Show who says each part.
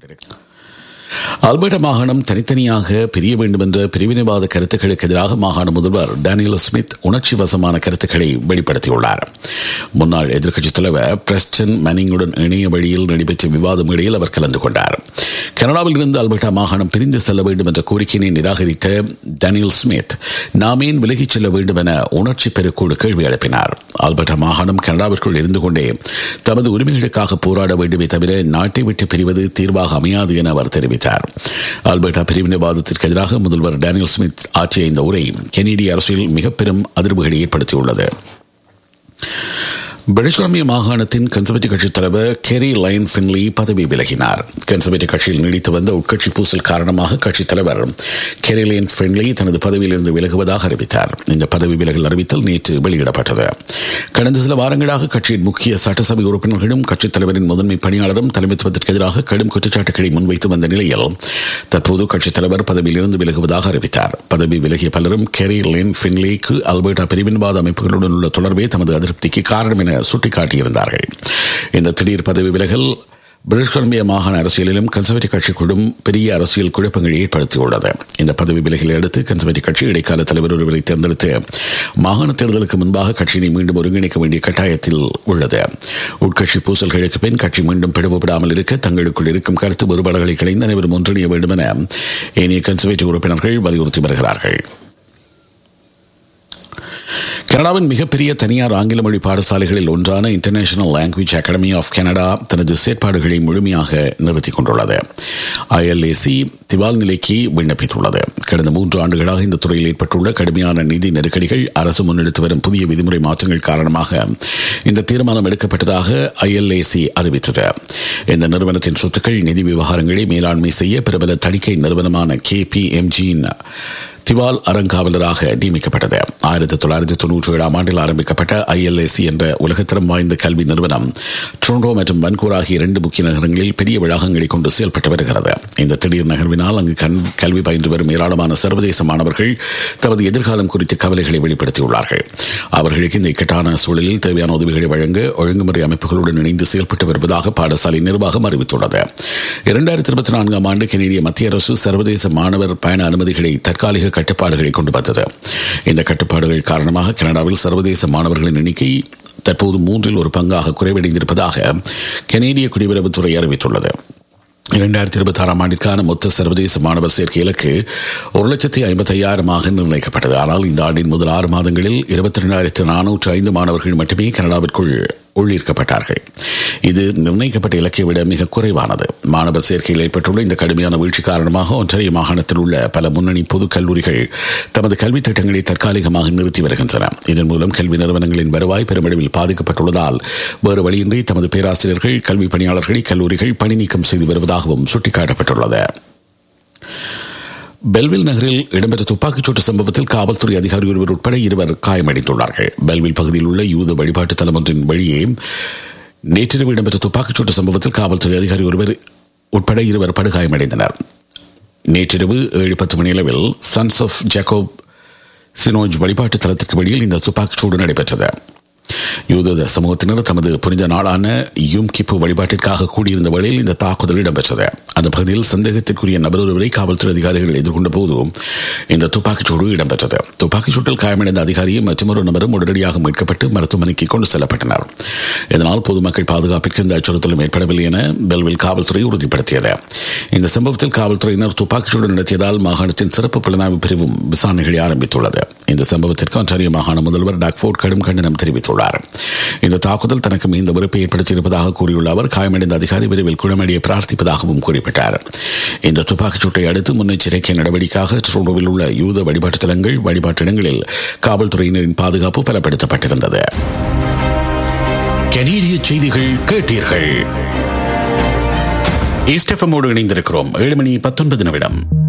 Speaker 1: Alberta மாகாணம் தனித்தனியாக பிரிய வேண்டும் என்ற பிரிவினைவாத கருத்துக்களுக்கு எதிராக மாகாண முதல்வர் டேனியல் ஸ்மித் உணர்ச்சி வசமான கருத்துக்களை வெளிப்படுத்தியுள்ளார் முன்னாள் எதிர்க்கட்சித் தலைவர் பிரஸ்டன் மனிங்குடன் இணைய வழியில் நடைபெற்ற விவாத மேடையில் அவர் கலந்து கொண்டார் கனடாவில் இருந்து அல்பர்டா மாகாணம் பிரிந்து செல்ல வேண்டும் என்ற கோரிக்கையினை நிராகரித்த டேனியல் ஸ்மித் நாம் ஏன் விலகிச் செல்ல வேண்டும் என உணர்ச்சி பெருக்கோடு கேள்வி எழுப்பினார் அல்பர்டா மாகாணம் கனடாவிற்குள் இருந்து கொண்டே தமது உரிமைகளுக்காக போராட வேண்டுமே தவிர நாட்டை விட்டு பிரிவது தீர்வாக அமையாது என அவர் தெரிவித்தார் அல்பர்டா பிரிவினைவாதத்திற்கு எதிராக முதல்வர் டேனியல் ஸ்மித் ஆற்றிய இந்த உரை கெனடிய அரசியல் மிக பெரும் அதிர்வுகளை ஏற்படுத்தியுள்ளது பிரிட்டிஷ் கொலம்பியா மாகாணத்தின் கன்சர்வேட்டிவ் கட்சித் தலைவர் கெரி லைன் ஃபின்லி பதவி விலகினார் கன்சர்வேட்டிவ் கட்சியில் நீடித்து வந்த உட்கட்சி பூசல் காரணமாக கட்சித் தலைவர் கெரி லைன் ஃபின்லி தனது பதவியிலிருந்து விலகுவதாக அறிவித்தார் இந்த பதவி விலகல் அறிவித்தல் நேற்று வெளியிடப்பட்டது கடந்த சில வாரங்களாக கட்சியின் முக்கிய சட்டசபை உறுப்பினர்களும் கட்சித் தலைவரின் முதன்மை பணியாளரும் தலைமைத்துவத்திற்கு எதிராக கடும் குற்றச்சாட்டுகளை முன்வைத்து வந்த நிலையில் தற்போது கட்சித் தலைவர் பதவியிலிருந்து விலகுவதாக அறிவித்தார் பதவி விலகிய பலரும் கெரி லைன் ஃபின்லிக்கு அல்பர்டா பிரிவின்வாத அமைப்புகளுடன் உள்ள தொடர்பே தமது அதிருப்திக்கு காரணம் என சுட்டிக்காட்டியிருந்தார்கள் இந்த திடீர் பதவி விலகல் பிரிட்டிஷ் கொலம்பியா மாகாண அரசியலிலும் கன்சர்வேட்டிவ் கட்சிக்குள்ளும் பெரிய அரசியல் குழப்பங்களை ஏற்படுத்தியுள்ளது இந்த பதவி விலகலை அடுத்து கன்சர்வேட்டிவ் கட்சி இடைக்கால தலைவர் ஒருவரை தேர்ந்தெடுத்து மாகாண தேர்தலுக்கு முன்பாக கட்சியினை மீண்டும் ஒருங்கிணைக்க வேண்டிய கட்டாயத்தில் உள்ளது உட்கட்சி பூசல்களுக்கு பின் கட்சி மீண்டும் பிளவுபடாமல் இருக்க தங்களுக்குள் இருக்கும் கருத்து வேறுபாடுகளை கலைந்து அனைவரும் ஒன்றிணைய வேண்டும் என ஏனைய கன்சர்வேட்டிவ் உறுப்பினர்கள் வலியுறுத்தி வருகிறார்கள் கனடாவின் மிகப்பெரிய தனியார் ஆங்கில மொழி பாடசாலைகளில் ஒன்றான International Language Academy of Canada தனது செயற்பாடுகளை முழுமையாக நிறுத்திக் கொண்டுள்ளது ஐஎல்ஏசி திவால் நிலைக்கு விண்ணப்பித்துள்ளது கடந்த மூன்று ஆண்டுகளாக இந்த துறையில் ஏற்பட்டுள்ள கடுமையான நிதி நெருக்கடிகள் அரசு முன்னெடுத்து வரும் புதிய விதிமுறை மாற்றங்கள் காரணமாக இந்த தீர்மானம் எடுக்கப்பட்டதாக ஐஎல்ஏசி அறிவித்தது இந்த நிறுவனத்தின் சொத்துக்கள் நிதி விவகாரங்களை மேலாண்மை செய்ய பிரபல தணிக்கை நிறுவனமான கே பி எம்ஜியின் திவால் அறங்காவலராக நியமிக்கப்பட்டது ஆயிரத்தி தொள்ளாயிரத்தி தொன்னூற்றி ஏழாம் ஆண்டில் ஆரம்பிக்கப்பட்ட ஐஎல்ஏசி என்ற உலகத்தரம் வாய்ந்த கல்வி நிறுவனம் ட்ரோண்டோ மற்றும் வன்கூர் ஆகிய இரண்டு முக்கிய நகரங்களில் பெரிய வளாகங்களை கொண்டு செயல்பட்டு வருகிறது இந்த திடீர் நகர்வினால் அங்கு கல்வி பயின்று வரும் ஏராளமான சர்வதேச மாணவர்கள் தமது எதிர்காலம் குறித்த கவலைகளை வெளிப்படுத்தியுள்ளார்கள் அவர்களுக்கு இந்த இக்கட்டான சூழலில் தேவையான உதவிகளை வழங்க ஒழுங்குமுறை அமைப்புகளுடன் இணைந்து செயல்பட்டு வருவதாக பாடசாலை நிர்வாகம் அறிவித்துள்ளது இரண்டாயிரத்தி இருபத்தி நான்காம் ஆண்டு கெனடிய மத்திய அரசு சர்வதேச மாணவர் பயண அனுமதிகளை தற்காலிக கட்டுப்பாடுகளை கொண்டு வந்தது இந்த கட்டுப்பாடுகள் காரணமாக கனடாவில் சர்வதேச மாணவர்களின் எண்ணிக்கை தற்போது மூன்றில் ஒரு பங்காக குறைவடைந்திருப்பதாக கனேடிய குடியுறவுத்துறை அறிவித்துள்ளது இரண்டாயிரத்தி இருபத்தி ஆறாம் ஆண்டிற்கான மொத்த சர்வதேச மாணவர் சேர்க்கை இலக்கு ஒரு லட்சத்தி ஐம்பத்தி ஐயாயிரமாக நிர்ணயிக்கப்பட்டது ஆனால் இந்த ஆண்டின் முதல் ஆறு மாதங்களில் இருபத்தி ரெண்டாயிரத்தி நானூற்று ஐந்து மாணவர்கள் மட்டுமே கனடாவிற்குள் உள்ளீர்க்கப்பட்டார்கள் இது நிர்ணயிக்கப்பட்ட இலக்கை விட மிக குறைவானது மாணவர் சேர்க்கையில் ஏற்பட்டுள்ள இந்த கடுமையான வீழ்ச்சி காரணமாக ஒன்றிய மாகாணத்தில் உள்ள பல முன்னணி பொது கல்லூரிகள் தமது கல்வி திட்டங்களை தற்காலிகமாக நிறுத்தி வருகின்றன இதன் மூலம் கல்வி நிறுவனங்களின் வருவாய் பெருமளவில் பாதிக்கப்பட்டுள்ளதால் வேறு வழியின்றி தமது பேராசிரியர்கள் கல்வி பணியாளர்களை கல்லூரிகள் பணி நீக்கம் செய்து வருவதாகவும் சுட்டிக்காட்டப்பட்டுள்ளது பெல்வில் நகரில் இடம்பெற்ற துப்பாக்கிச்சூட்டு சம்பவத்தில் காவல்துறை அதிகாரி ஒருவர் உட்பட இருவர் காயமடைந்துள்ளார்கள் பெல்வில் பகுதியில் உள்ள யூத வழிபாட்டு தலம் ஒன்றின் வழியே நேற்றிரவு இடம்பெற்ற துப்பாக்கிச்சூட்டு சம்பவத்தில் காவல்துறை அதிகாரி ஒருவர் உட்பட இருவர் படுகாயமடைந்தனர் நேற்றிரவு ஏழு பத்து மணியளவில் சன்ஸ் ஆஃப் ஜாக்கோப் சினோஜ் வழிபாட்டு தலத்திற்கு வெளியில் இந்த துப்பாக்கிச்சூடு நடைபெற்றது யூத சமூகத்தினர் தமது புனித நாளான யூம் கிப்பு வழிபாட்டிற்காக கூடியிருந்த வேளையில் இந்த தாக்குதல் இடம்பெற்றது அந்த பகுதியில் சந்தேகத்திற்குரிய நபர் ஒருவரை காவல்துறை அதிகாரிகள் எதிர்கொண்ட போது இந்த துப்பாக்கிச்சூடு இடம்பெற்றது துப்பாக்கிச் சூட்டில் காயமடைந்த அதிகாரியும் மற்றொரு நபரும் உடனடியாக மீட்கப்பட்டு மருத்துவமனைக்கு கொண்டு செல்லப்பட்டனர் இதனால் பொதுமக்கள் பாதுகாப்பிற்கு இந்த அச்சுறுத்தலும் ஏற்படவில்லை என பெல்வில் காவல்துறை உறுதிப்படுத்தியது இந்த சம்பவத்தில் காவல்துறையினர் துப்பாக்கிச்சூடு நடத்தியதால் மாகாணத்தின் சிறப்பு புலனாய்வு பிரிவும் விசாரணைகளை ஆரம்பித்துள்ளது இந்த சம்பவத்திற்கு ஒன்றாரிய மாகாண முதல்வர் டாக்ஃபோர்ட் கடும் கண்டனம் தெரிவித்துள்ளார் இந்த தாக்குதல் தனக்கு மிகுந்த வெறுப்பை ஏற்படுத்தியிருப்பதாக கூறியுள்ள அவர் காயமடைந்த அதிகாரி விரைவில் குணமடைய பிரார்த்திப்பதாகவும் குறிப்பிட்டார் இந்த துப்பாக்கிச் சூட்டை அடுத்து முன்னெச்சரிக்கை நடவடிக்கையாக ட்ரோடோவில் உள்ள யூத வழிபாட்டு தலங்கள் வழிபாட்டு இடங்களில் காவல்துறையினரின் பாதுகாப்பு பலப்படுத்தப்பட்டிருந்தது கனேடிய செய்திகள் கேட்டீர்கள் ஈஸ்டெஃபமோடு இணைந்திருக்கிறோம் ஏழு மணி பத்தொன்பது நிமிடம்